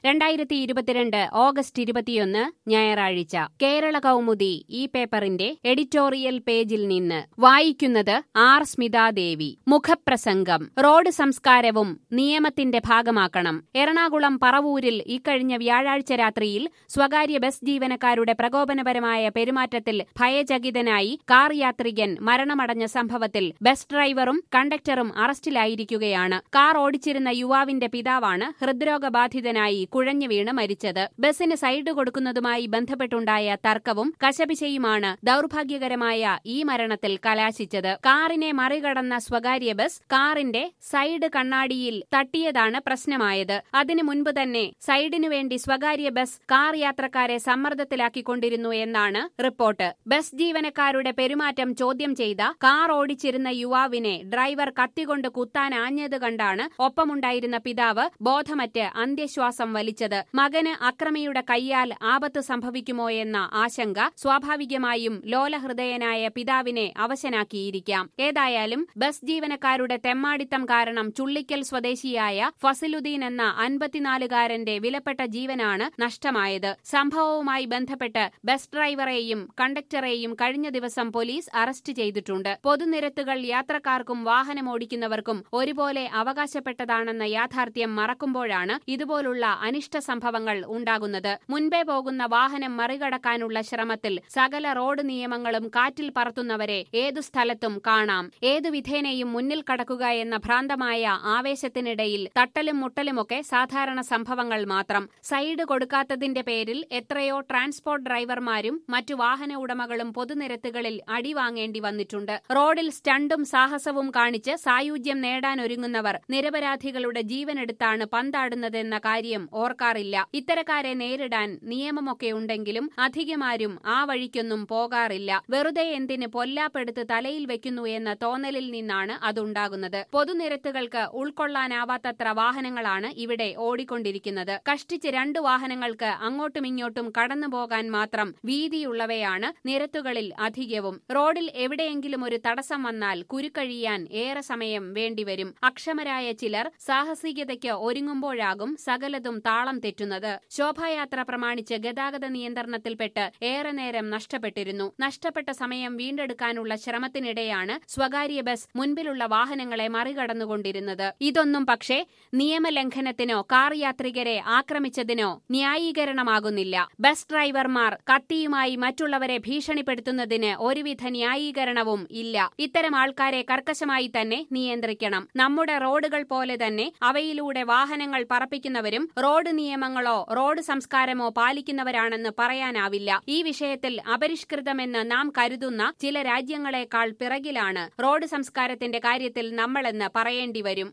രണ്ടായിരത്തി ഇരുപത്തിരണ്ട് ഓഗസ്റ്റ് ഇരുപത്തിയൊന്ന് ഞായറാഴ്ച കേരള കൗമുദി ഈ പേപ്പറിന്റെ എഡിറ്റോറിയൽ പേജിൽ നിന്ന് വായിക്കുന്നത് ആർ സ്മിതാദേവി മുഖപ്രസംഗം റോഡ് സംസ്കാരവും നിയമത്തിന്റെ ഭാഗമാക്കണം എറണാകുളം പറവൂരിൽ ഇക്കഴിഞ്ഞ വ്യാഴാഴ്ച രാത്രിയിൽ സ്വകാര്യ ബസ് ജീവനക്കാരുടെ പ്രകോപനപരമായ പെരുമാറ്റത്തിൽ ഭയചകിതനായി കാർ യാത്രികൻ മരണമടഞ്ഞ സംഭവത്തിൽ ബസ് ഡ്രൈവറും കണ്ടക്ടറും അറസ്റ്റിലായിരിക്കുകയാണ് കാർ ഓടിച്ചിരുന്ന യുവാവിന്റെ പിതാവാണ് ഹൃദ്രോഗബാധിതനായി കുഴഞ്ഞു വീണ് മരിച്ചത് ബസിന് സൈഡ് കൊടുക്കുന്നതുമായി ബന്ധപ്പെട്ടുണ്ടായ തർക്കവും കശപിശയുമാണ് ദൌർഭാഗ്യകരമായ ഈ മരണത്തിൽ കലാശിച്ചത് കാറിനെ മറികടന്ന സ്വകാര്യ ബസ് കാറിന്റെ സൈഡ് കണ്ണാടിയിൽ തട്ടിയതാണ് പ്രശ്നമായത് അതിനു മുൻപ് തന്നെ സൈഡിനു വേണ്ടി സ്വകാര്യ ബസ് കാർ യാത്രക്കാരെ സമ്മർദ്ദത്തിലാക്കിക്കൊണ്ടിരുന്നു എന്നാണ് റിപ്പോർട്ട് ബസ് ജീവനക്കാരുടെ പെരുമാറ്റം ചോദ്യം ചെയ്ത കാർ ഓടിച്ചിരുന്ന യുവാവിനെ ഡ്രൈവർ കത്തികൊണ്ട് കുത്താൻ ആഞ്ഞത് കണ്ടാണ് ഒപ്പമുണ്ടായിരുന്ന പിതാവ് ബോധമറ്റ് അന്ത്യശ്വാസം വലിച്ചത് മകന് അക്രമിയുടെ കൈയാൽ ആപത്ത് സംഭവിക്കുമോ എന്ന ആശങ്ക സ്വാഭാവികമായും ലോലഹൃദയനായ പിതാവിനെ അവശനാക്കിയിരിക്കാം ഏതായാലും ബസ് ജീവനക്കാരുടെ തെമ്മാടിത്തം കാരണം ചുള്ളിക്കൽ സ്വദേശിയായ ഫസിലുദ്ദീൻ എന്ന അൻപത്തിനാലുകാരന്റെ വിലപ്പെട്ട ജീവനാണ് നഷ്ടമായത് സംഭവവുമായി ബന്ധപ്പെട്ട് ബസ് ഡ്രൈവറെയും കണ്ടക്ടറെയും കഴിഞ്ഞ ദിവസം പോലീസ് അറസ്റ്റ് ചെയ്തിട്ടുണ്ട് പൊതുനിരത്തുകൾ യാത്രക്കാർക്കും വാഹനമോടിക്കുന്നവർക്കും ഒരുപോലെ അവകാശപ്പെട്ടതാണെന്ന യാഥാർത്ഥ്യം മറക്കുമ്പോഴാണ് ഇതുപോലുള്ള അനിഷ്ട സംഭവങ്ങൾ ഉണ്ടാകുന്നത് മുൻപേ പോകുന്ന വാഹനം മറികടക്കാനുള്ള ശ്രമത്തിൽ സകല റോഡ് നിയമങ്ങളും കാറ്റിൽ പറത്തുന്നവരെ ഏതു സ്ഥലത്തും കാണാം ഏതു വിധേനയും മുന്നിൽ കടക്കുക എന്ന ഭ്രാന്തമായ ആവേശത്തിനിടയിൽ തട്ടലും മുട്ടലുമൊക്കെ സാധാരണ സംഭവങ്ങൾ മാത്രം സൈഡ് കൊടുക്കാത്തതിന്റെ പേരിൽ എത്രയോ ട്രാൻസ്പോർട്ട് ഡ്രൈവർമാരും മറ്റു വാഹന ഉടമകളും പൊതുനിരത്തുകളിൽ അടിവാങ്ങേണ്ടി വന്നിട്ടുണ്ട് റോഡിൽ സ്റ്റണ്ടും സാഹസവും കാണിച്ച് സായുജ്യം നേടാനൊരുങ്ങുന്നവർ നിരപരാധികളുടെ ജീവനെടുത്താണ് പന്താടുന്നതെന്ന കാര്യം ഓർക്കാറില്ല ഇത്തരക്കാരെ നേരിടാൻ നിയമമൊക്കെ ഉണ്ടെങ്കിലും അധികമാരും ആ വഴിക്കൊന്നും പോകാറില്ല വെറുതെ എന്തിന് പൊല്ലാപ്പെടുത്ത് തലയിൽ വെക്കുന്നു എന്ന തോന്നലിൽ നിന്നാണ് അതുണ്ടാകുന്നത് പൊതുനിരത്തുകൾക്ക് ഉൾക്കൊള്ളാനാവാത്തത്ര വാഹനങ്ങളാണ് ഇവിടെ ഓടിക്കൊണ്ടിരിക്കുന്നത് കഷ്ടിച്ച് രണ്ട് വാഹനങ്ങൾക്ക് അങ്ങോട്ടും ഇങ്ങോട്ടും കടന്നുപോകാൻ മാത്രം വീതിയുള്ളവയാണ് നിരത്തുകളിൽ അധികവും റോഡിൽ എവിടെയെങ്കിലും ഒരു തടസ്സം വന്നാൽ കുരുക്കഴിയാൻ ഏറെ സമയം വേണ്ടിവരും അക്ഷമരായ ചിലർ സാഹസികതയ്ക്ക് ഒരുങ്ങുമ്പോഴാകും സകലതും താളം തെറ്റുന്നത് ശോഭായാത്ര പ്രമാണിച്ച് ഗതാഗത നിയന്ത്രണത്തിൽപ്പെട്ട് ഏറെ നേരം നഷ്ടപ്പെട്ടിരുന്നു നഷ്ടപ്പെട്ട സമയം വീണ്ടെടുക്കാനുള്ള ശ്രമത്തിനിടെയാണ് സ്വകാര്യ ബസ് മുൻപിലുള്ള വാഹനങ്ങളെ മറികടന്നുകൊണ്ടിരുന്നത് ഇതൊന്നും പക്ഷേ നിയമലംഘനത്തിനോ കാർ യാത്രികരെ ആക്രമിച്ചതിനോ ന്യായീകരണമാകുന്നില്ല ബസ് ഡ്രൈവർമാർ കത്തിയുമായി മറ്റുള്ളവരെ ഭീഷണിപ്പെടുത്തുന്നതിന് ഒരുവിധ ന്യായീകരണവും ഇല്ല ഇത്തരം ആൾക്കാരെ കർക്കശമായി തന്നെ നിയന്ത്രിക്കണം നമ്മുടെ റോഡുകൾ പോലെ തന്നെ അവയിലൂടെ വാഹനങ്ങൾ പറപ്പിക്കുന്നവരും റോഡ് നിയമങ്ങളോ റോഡ് സംസ്കാരമോ പാലിക്കുന്നവരാണെന്ന് പറയാനാവില്ല ഈ വിഷയത്തിൽ അപരിഷ്കൃതമെന്ന് നാം കരുതുന്ന ചില രാജ്യങ്ങളെക്കാൾ പിറകിലാണ് റോഡ് സംസ്കാരത്തിന്റെ കാര്യത്തിൽ നമ്മളെന്ന് പറയേണ്ടി വരും